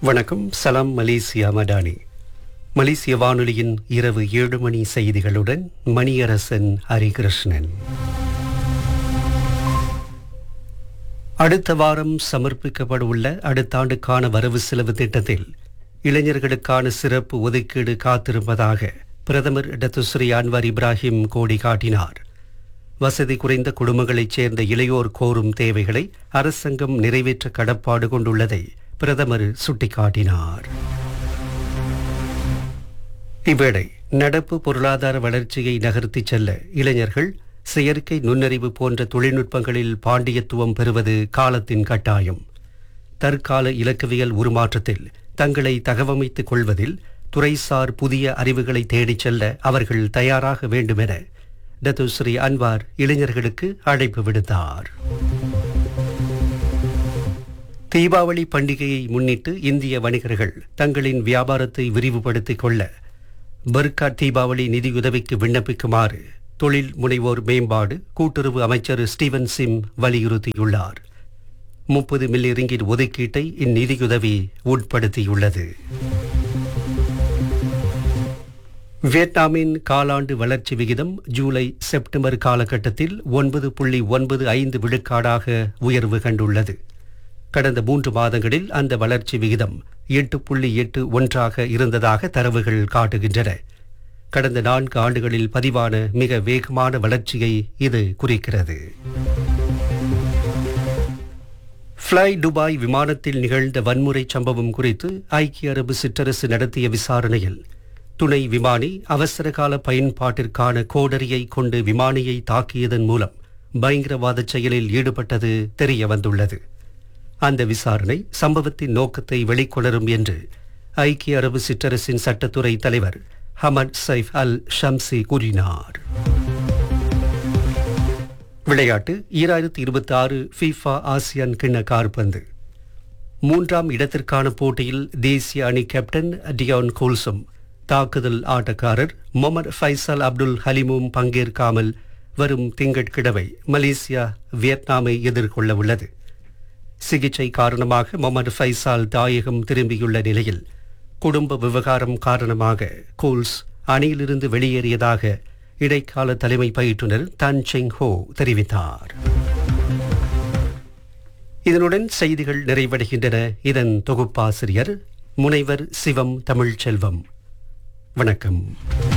வணக்கம் சலாம் மலேசியா மடானி மலேசிய வானொலியின் இரவு ஏழு மணி செய்திகளுடன் மணியரசன் ஹரிகிருஷ்ணன் அடுத்த வாரம் சமர்ப்பிக்கப்பட உள்ள அடுத்த ஆண்டுக்கான வரவு செலவு திட்டத்தில் இளைஞர்களுக்கான சிறப்பு ஒதுக்கீடு காத்திருப்பதாக பிரதமர் டத்துஸ்ரீ அன்வர் இப்ராஹிம் கோடி காட்டினார் வசதி குறைந்த குடும்பங்களைச் சேர்ந்த இளையோர் கோரும் தேவைகளை அரசாங்கம் நிறைவேற்ற கடப்பாடு கொண்டுள்ளதை பிரதமர் சுட்டிக்காட்டினார் இவ்வேளை நடப்பு பொருளாதார வளர்ச்சியை நகர்த்திச் செல்ல இளைஞர்கள் செயற்கை நுண்ணறிவு போன்ற தொழில்நுட்பங்களில் பாண்டியத்துவம் பெறுவது காலத்தின் கட்டாயம் தற்கால இலக்கவியல் உருமாற்றத்தில் தங்களை தகவமைத்துக் கொள்வதில் துறைசார் புதிய அறிவுகளை தேடிச் செல்ல அவர்கள் தயாராக வேண்டுமென டத்துஸ்ரீ அன்வார் இளைஞர்களுக்கு அழைப்பு விடுத்தார் தீபாவளி பண்டிகையை முன்னிட்டு இந்திய வணிகர்கள் தங்களின் வியாபாரத்தை விரிவுபடுத்திக் கொள்ள பர்கா தீபாவளி நிதியுதவிக்கு விண்ணப்பிக்குமாறு தொழில் முனைவோர் மேம்பாடு கூட்டுறவு அமைச்சர் ஸ்டீவன் சிம் வலியுறுத்தியுள்ளார் முப்பது மில்லியன் ரிங்கிட் ஒதுக்கீட்டை இந்நிதியுதவி உட்படுத்தியுள்ளது வியட்நாமின் காலாண்டு வளர்ச்சி விகிதம் ஜூலை செப்டம்பர் காலகட்டத்தில் ஒன்பது புள்ளி ஒன்பது ஐந்து விழுக்காடாக உயர்வு கண்டுள்ளது கடந்த மூன்று மாதங்களில் அந்த வளர்ச்சி விகிதம் எட்டு புள்ளி எட்டு ஒன்றாக இருந்ததாக தரவுகள் காட்டுகின்றன கடந்த நான்கு ஆண்டுகளில் பதிவான மிக வேகமான வளர்ச்சியை இது குறிக்கிறது ஃப்ளை துபாய் விமானத்தில் நிகழ்ந்த வன்முறை சம்பவம் குறித்து ஐக்கிய அரபு சிற்றரசு நடத்திய விசாரணையில் துணை விமானி அவசரகால பயன்பாட்டிற்கான கோடரியை கொண்டு விமானியை தாக்கியதன் மூலம் பயங்கரவாத செயலில் ஈடுபட்டது தெரிய வந்துள்ளது அந்த விசாரணை சம்பவத்தின் நோக்கத்தை வெளிக்கொணரும் என்று ஐக்கிய அரபு சிற்றரசின் சட்டத்துறை தலைவர் ஹமத் சைஃப் அல் ஷம்சி கூறினார் விளையாட்டு ஈராயிரத்தி இருபத்தி ஆறு ஃபீஃபா ஆசியான் கிண்ண கார்பந்து மூன்றாம் இடத்திற்கான போட்டியில் தேசிய அணி கேப்டன் டியான் கோல்சம் தாக்குதல் ஆட்டக்காரர் மொமர் ஃபைசல் அப்துல் ஹலிமும் பங்கேற்காமல் வரும் திங்கட்கிழமை மலேசியா வியட்நாமை எதிர்கொள்ள உள்ளது சிகிச்சை காரணமாக மொமர் ஃபைசால் தாயகம் திரும்பியுள்ள நிலையில் குடும்ப விவகாரம் காரணமாக கோல்ஸ் அணியிலிருந்து வெளியேறியதாக இடைக்கால தலைமை பயிற்றுனர் தன் செங் ஹோ தெரிவித்தார் இதனுடன் செய்திகள் நிறைவடைகின்றன இதன் தொகுப்பாசிரியர் முனைவர் சிவம் தமிழ்ச்செல்வம் வணக்கம்